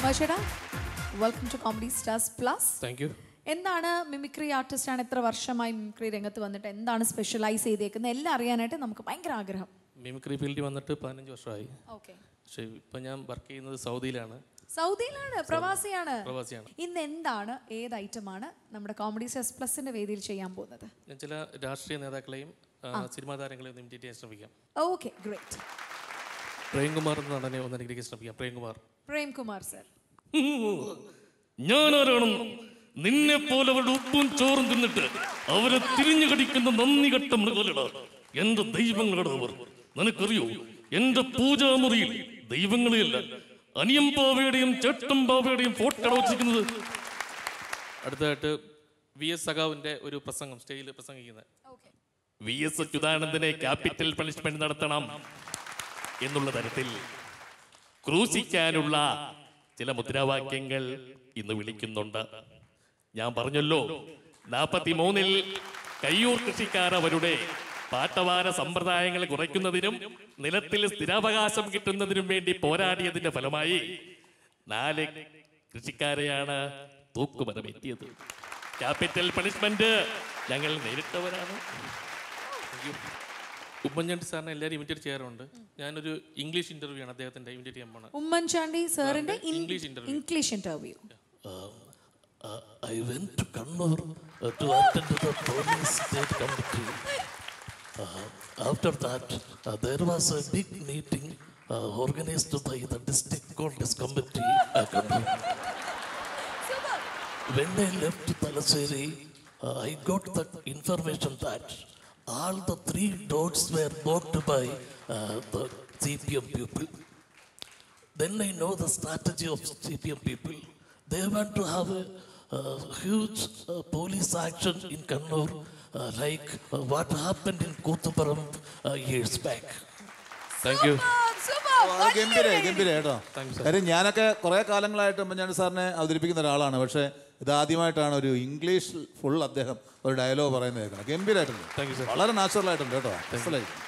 ഭാഷേടാ welcome to comedy stars plus thank you എന്താണ് mimicry artist ആണ് എത്ര വർഷമായി മിമിക്രി രംഗത്ത് വന്നിട്ട് എന്താണ് സ്പെഷ്യലൈസ് ചെയ്തേക്കുന്നത് എല്ലാം അറിയാനായിട്ട് നമുക്ക് ഭയങ്കര ആഗ്രഹം മിമിക്രി ഫീൽഡിൽ വന്നിട്ട് പതിനഞ്ച് വർഷമായി ഓക്കെ പക്ഷേ ഇപ്പം ഞാൻ വർക്ക് ചെയ്യുന്നത് സൗദിയിലാണ് സൗദിയിലാണ് പ്രവാസിയാണ് പ്രവാസിയാണ് ഇന്ന് എന്താണ് ഏത് ഐറ്റമാണ് നമ്മുടെ കോമഡി സ്റ്റാർസ് പ്ലസിന്റെ വേദിയിൽ ചെയ്യാൻ പോകുന്നത് ഞാൻ ചില രാഷ്ട്രീയ നേതാക്കളെയും ആ, സിനിമാ താരങ്ങളെയും ഒന്ന് ഇമിറ്റേറ്റ് ചെയ്യാൻ ശ്രമിക്കാം ഓക്കെ ഗ്രേറ്റ് പ്രേംകുമാർ എന്ന നടനെ ഒന്ന് അനുഗ്രഹിക്കാൻ ശ്രമിക്കാം പ്രേംകുമാർ പ്രേംകുമാർ സർ ഞാനാരാണെന്നും നിന്നെ പോലെ അവരുടെ ഉപ്പും ചോറും തിന്നിട്ട് അവരെ തിരിഞ്ഞു കടിക്കുന്ന നന്ദി കെട്ട മൃഗലട എന്റെ ദൈവങ്ങളുടെ അവർ നിനക്കറിയോ എന്റെ പൂജാമുറിയിൽ ദൈവങ്ങളെയല്ല അനിയം പാവയുടെയും ചേട്ടൻ പാവയുടെയും ഫോട്ടോ വെച്ചിരിക്കുന്നത് അടുത്തതായിട്ട് വി എസ് സഖാവിന്റെ ഒരു പ്രസംഗം സ്റ്റേജിൽ പ്രസംഗിക്കുന്നത് ഓക്കെ വി എസ് അച്യുതാനന്ദനെ ക്യാപിറ്റൽ പണിഷ്മെന്റ് നടത്തണം എന്നുള്ള തരത്തിൽ ക്രൂശിക്കാനുള്ള ചില മുദ്രാവാക്യങ്ങൾ ഇന്ന് വിളിക്കുന്നുണ്ട് ഞാൻ പറഞ്ഞല്ലോ നാൽപ്പത്തി മൂന്നിൽ കയ്യൂർ കൃഷിക്കാർ അവരുടെ പാട്ടവാര സമ്പ്രദായങ്ങൾ കുറയ്ക്കുന്നതിനും നിലത്തിൽ സ്ഥിരാവകാശം കിട്ടുന്നതിനും വേണ്ടി പോരാടിയതിന്റെ ഫലമായി നാല് കൃഷിക്കാരെയാണ് തൂക്കുമരമെത്തിയത് ക്യാപിറ്റൽ പണിഷ്മെന്റ് ഞങ്ങൾ നേരിട്ടവരാണ് ഉമ്മൻചാണ്ടി സാറിനെ എല്ലാവരും ഇമിറ്റേറ്റ് ചെയ്യാറുണ്ട് ഞാനൊരു ഇംഗ്ലീഷ് ഇന്റർവ്യൂ ആണ് അദ്ദേഹത്തിന്റെ ഇമിറ്റേറ്റ് ചെയ്യാൻ പോണത് ഉമ്മൻചാണ്ടി സാറിന്റെ English interview. English interview Uh, I went to Kannur uh, to attend to the police state committee. Uh, after that, uh, there was a big meeting uh, organized by the district Congress committee. Uh, Kannur. when I left Talaseri, uh, I got the information that all the three doors were blocked by uh, the CPM people. Then I know the strategy of CPM people. They want to have a, uh huge uh, police action in Kannur, uh, like uh, what happened in Kottapuram uh, years back. Thank you. ഗംഭീര ഗംഭീര കേട്ടോ Thank you, sir. കാര്യം ഞാനൊക്കെ കുറെ കാലങ്ങളായിട്ട് ഉമ്മൻചാണ്ടി സാറിനെ അവതരിപ്പിക്കുന്ന ഒരാളാണ് പക്ഷേ ഇതാദ്യമായിട്ടാണ് ഒരു ഇംഗ്ലീഷ് ഫുൾ അദ്ദേഹം ഒരു ഡയലോഗ് പറയുന്നത് കേൾക്കണം ഗംഭീരമായിട്ടുണ്ട് Thank you, sir. വളരെ നാച്ചുറൽ ആയിട്ടുണ്ട് കേട്ടോ മനസ്സിലായി